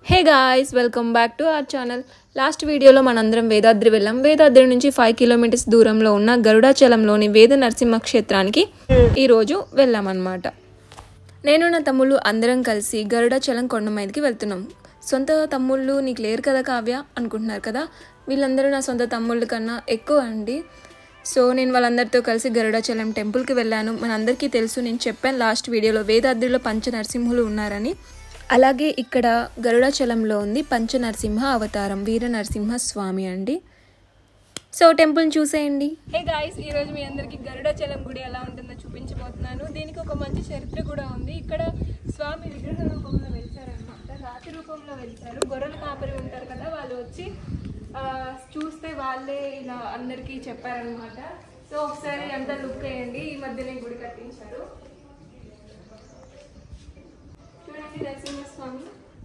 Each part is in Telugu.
hey guys welcome back to our channel last వీడియోలో మనందరం వేదాద్రి వెళ్ళాం వేదాద్రి నుంచి ఫైవ్ కిలోమీటర్స్ దూరంలో ఉన్న గరుడాచలంలోని వేద నరసింహ క్షేత్రానికి ఈరోజు వెళ్ళామన్నమాట నేను నా తమ్ముళ్ళు అందరం కలిసి గరుడాచలం కొండ మీదకి వెళ్తున్నాం సొంత తమ్ముళ్ళు నీకు లేరు కదా కావ్య అనుకుంటున్నారు కదా వీళ్ళందరూ నా సొంత తమ్ముళ్ళ కన్నా ఎక్కువ అండి సో నేను వాళ్ళందరితో కలిసి గరుడాచలం టెంపుల్కి వెళ్ళాను మనందరికీ తెలుసు నేను చెప్పాను లాస్ట్ వీడియోలో వేదాద్రిలో పంచ నరసింహులు ఉన్నారని అలాగే ఇక్కడ గరుడాచలంలో ఉంది పంచ నరసింహ అవతారం వీర నరసింహ స్వామి అండి సో టెంపుల్ని చూసేయండి హే గాయస్ ఈ రోజు మీ అందరికి గరుడాచలం గుడి ఎలా ఉంటుందో చూపించబోతున్నాను దీనికి ఒక మంచి చరిత్ర కూడా ఉంది ఇక్కడ స్వామి విగ్రహ రూపంలో వెళ్తారనమాట రాతి రూపంలో వెళ్తారు గొర్రెల కాపరి ఉంటారు కదా వాళ్ళు వచ్చి ఆ, చూస్తే వాళ్ళే ఇలా అందరికీ చెప్పారనమాట సో ఒకసారి అంతా లుక్ వేయండి ఈ మధ్యనే గుడి కట్టించారు చూడండి నరసింహస్వామి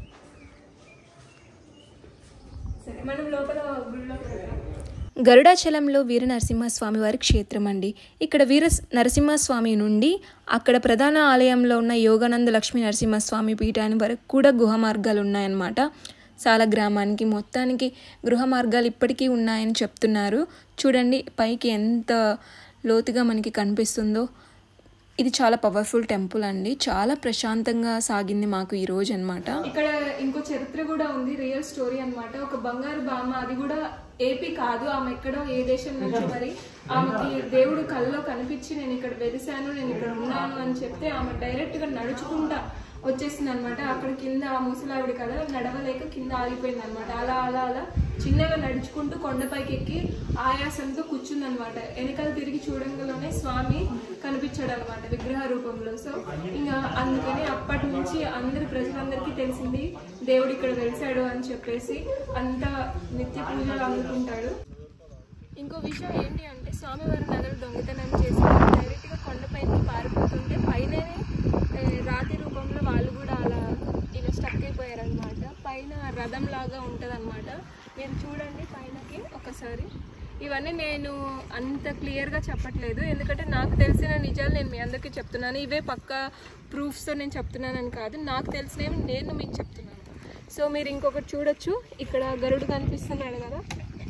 సరే మనం లోపల గుడిలోకి వెళ్దాం గరుడాచలంలో వీర నరసింహస్వామి వారి క్షేత్రం అండి ఇక్కడ వీర నరసింహస్వామి నుండి అక్కడ ప్రధాన ఆలయంలో ఉన్న యోగానంద లక్ష్మీ నరసింహస్వామి పీఠాన్ని వరకు కూడా గుహ మార్గాలు ఉన్నాయన్నమాట చాలా గ్రామానికి మొత్తానికి గృహ మార్గాలు ఇప్పటికీ ఉన్నాయని చెప్తున్నారు చూడండి పైకి ఎంత లోతుగా మనకి కనిపిస్తుందో ఇది చాలా పవర్ఫుల్ టెంపుల్ అండి చాలా ప్రశాంతంగా సాగింది మాకు ఈ రోజు అనమాట ఇక్కడ ఇంకో చరిత్ర కూడా ఉంది రియల్ స్టోరీ అన్నమాట ఒక బంగారు బామ్మ అది కూడా ఏపీ కాదు ఆమె ఎక్కడో ఏ దేశం నుంచి మరి ఆమెకి దేవుడు కళ్ళలో కనిపించి నేను ఇక్కడ వెలిసాను నేను ఇక్కడ ఉన్నాను అని చెప్తే ఆమె డైరెక్ట్ గా నడుచుకుంటా వచ్చేసింది అనమాట అక్కడ కింద ఆ ముసలావిడ కదా నడవలేక కింద ఆగిపోయింది అనమాట అలా అలా అలా చిన్నగా నడుచుకుంటూ కొండపైకి ఎక్కి ఆయాసంతో కూర్చుంది అనమాట వెనకాల తిరిగి చూడంగానే స్వామి కనిపించాడు అనమాట విగ్రహ రూపంలో సో ఇంకా అందుకని అప్పటి నుంచి అందరి ప్రజలందరికీ తెలిసింది దేవుడు ఇక్కడ వెలిసాడు అని చెప్పేసి అంత నిత్య పూజలు అందుకుంటాడు ఇంకో విషయం ఏంటి అంటే స్వామివారి నగలు దొంగతనం చేసి డైరెక్ట్గా కొండపైకి పారిపోతుంటే పైననే ఏ, రాతి రూపంలో వాళ్ళు కూడా అలా ఇలా స్టక్ అయిపోయారనమాట పైన రథం లాగా ఉంటుంది మీరు చూడండి పైనకి ఒకసారి ఇవన్నీ నేను అంత క్లియర్గా చెప్పట్లేదు ఎందుకంటే నాకు తెలిసిన నిజాలు నేను మీ అందరికీ చెప్తున్నాను ఇవే పక్క ప్రూఫ్స్తో నేను చెప్తున్నానని కాదు నాకు తెలిసినవి నేను మీకు చెప్తున్నాను సో మీరు ఇంకొకటి చూడొచ్చు ఇక్కడ గరుడు కనిపిస్తున్నాడు కదా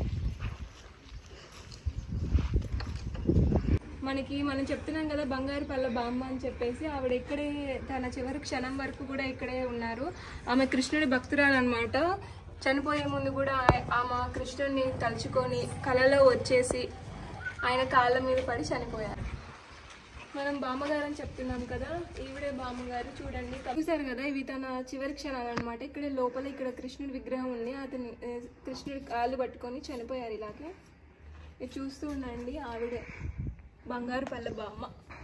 మనకి మనం చెప్తున్నాం కదా బంగారు పల్ల బామ్మ అని చెప్పేసి ఆవిడ ఇక్కడే తన చివరి క్షణం వరకు కూడా ఇక్కడే ఉన్నారు ఆమె కృష్ణుడి భక్తురాలు అనమాట చనిపోయే ముందు కూడా ఆ- ఆమె కృష్ణుడిని తలుచుకొని కలలో వచ్చేసి ఆయన కాళ్ళ మీద పడి చనిపోయారు మనం బామ్మగారు అని చెప్తున్నాం కదా ఈవిడే బామ్మగారు చూడండి చూసారు కదా ఇవి తన చివరి క్షణాలు అనమాట ఇక్కడ లోపల ఇక్కడ కృష్ణుడి విగ్రహం ఉంది అతని ఏ, కృష్ణుడి కాళ్ళు పట్టుకొని చనిపోయారు ఇలాగే ఇది చూస్తూ ఉండండి ఆవిడే బంగారు పల్లె బామ్మ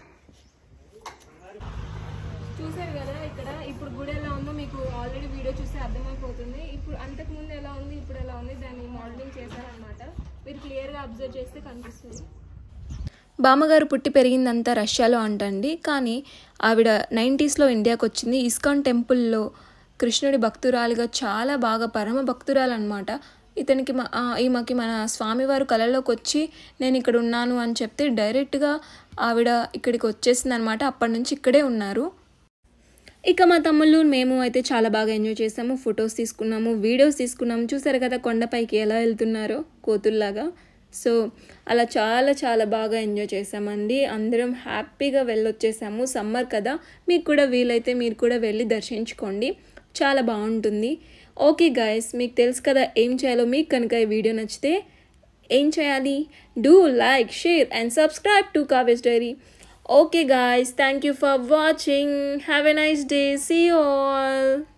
చూసారు కదా ఇక్కడ ఇప్పుడు గుడి ఎలా ఉందో మీకు ఆల్రెడీ వీడియో చూస్తే అర్థమైపోతుంది ఇప్పుడు అంతకుముందు ఎలా ఉంది ఇప్పుడు ఎలా ఉంది దాన్ని మోడలింగ్ చేశారనమాట మీరు క్లియర్గా అబ్జర్వ్ చేస్తే కనిపిస్తుంది బామ్మగారు పుట్టి పెరిగిందంతా రష్యాలో అంటండి కానీ ఆవిడ నైంటీస్లో ఇండియాకి వచ్చింది ఇస్కాన్ టెంపుల్లో కృష్ణుడి భక్తురాలుగా చాలా బాగా పరమ భక్తురాలు అనమాట ఇతనికి మా ఆ, ఈమెకి మన స్వామివారు కళలోకి వచ్చి నేను ఇక్కడ ఉన్నాను అని చెప్తే డైరెక్ట్గా ఆవిడ ఇక్కడికి వచ్చేసింది అనమాట అప్పటి నుంచి ఇక్కడే ఉన్నారు ఇక మా తమ్ముళ్ళు మేము అయితే చాలా బాగా ఎంజాయ్ చేసాము ఫొటోస్ తీసుకున్నాము వీడియోస్ తీసుకున్నాము చూసారు కదా కొండపైకి ఎలా వెళ్తున్నారో కోతుల్లాగా సో అలా చాలా చాలా బాగా ఎంజాయ్ చేసామండి అందరం హ్యాపీగా వెళ్ళొచ్చేసాము సమ్మర్ కదా మీకు కూడా వీలైతే మీరు కూడా వెళ్ళి దర్శించుకోండి చాలా బాగుంటుంది ఓకే గాయస్ మీకు తెలుసు కదా ఏం చేయాలో మీకు కనుక ఈ వీడియో నచ్చితే ఏం చేయాలి do like share and subscribe to కావేస్ diary okay guys thank you for watching have a nice day see all